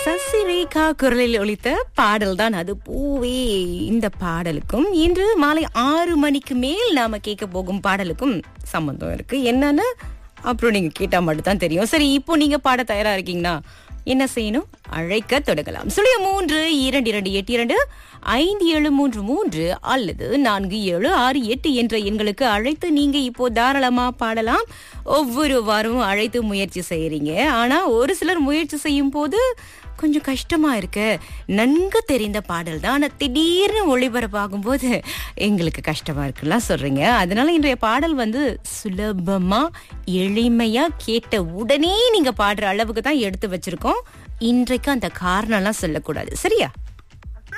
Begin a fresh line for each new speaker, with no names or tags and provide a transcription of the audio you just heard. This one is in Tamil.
சசிரேகா குரலில் ஒலித்த பாடல் தான் அது பூவே இந்த பாடலுக்கும் இன்று மாலை ஆறு மணிக்கு மேல் நாம கேட்க போகும் பாடலுக்கும் சம்பந்தம் இருக்கு என்னன்னு அப்புறம் நீங்க கேட்டா மட்டும் தான் தெரியும் சரி இப்போ நீங்க பாட தயாரா இருக்கீங்கன்னா என்ன செய்யணும் அழைக்க தொடங்கலாம் சுழிய மூன்று இரண்டு இரண்டு எட்டு இரண்டு ஐந்து ஏழு மூன்று மூன்று அல்லது நான்கு ஏழு ஆறு எட்டு என்ற எண்களுக்கு அழைத்து நீங்க இப்போ தாராளமா பாடலாம் ஒவ்வொரு வாரமும் அழைத்து முயற்சி செய்யறீங்க ஆனா ஒரு சிலர் முயற்சி செய்யும் போது கொஞ்சம் கஷ்டமா இருக்கு நன்கு தெரிந்த பாடல் தான் ஆனா திடீர்னு ஒளிபரப்பாகும் போது எங்களுக்கு கஷ்டமா இருக்குல்ல சொல்றீங்க அதனால இன்றைய பாடல் வந்து சுலபமா எளிமையா கேட்ட உடனே நீங்க பாடுற அளவுக்கு தான் எடுத்து வச்சிருக்கோம் இன்றைக்கு அந்த காரணம்லாம் சொல்லக்கூடாது சரியா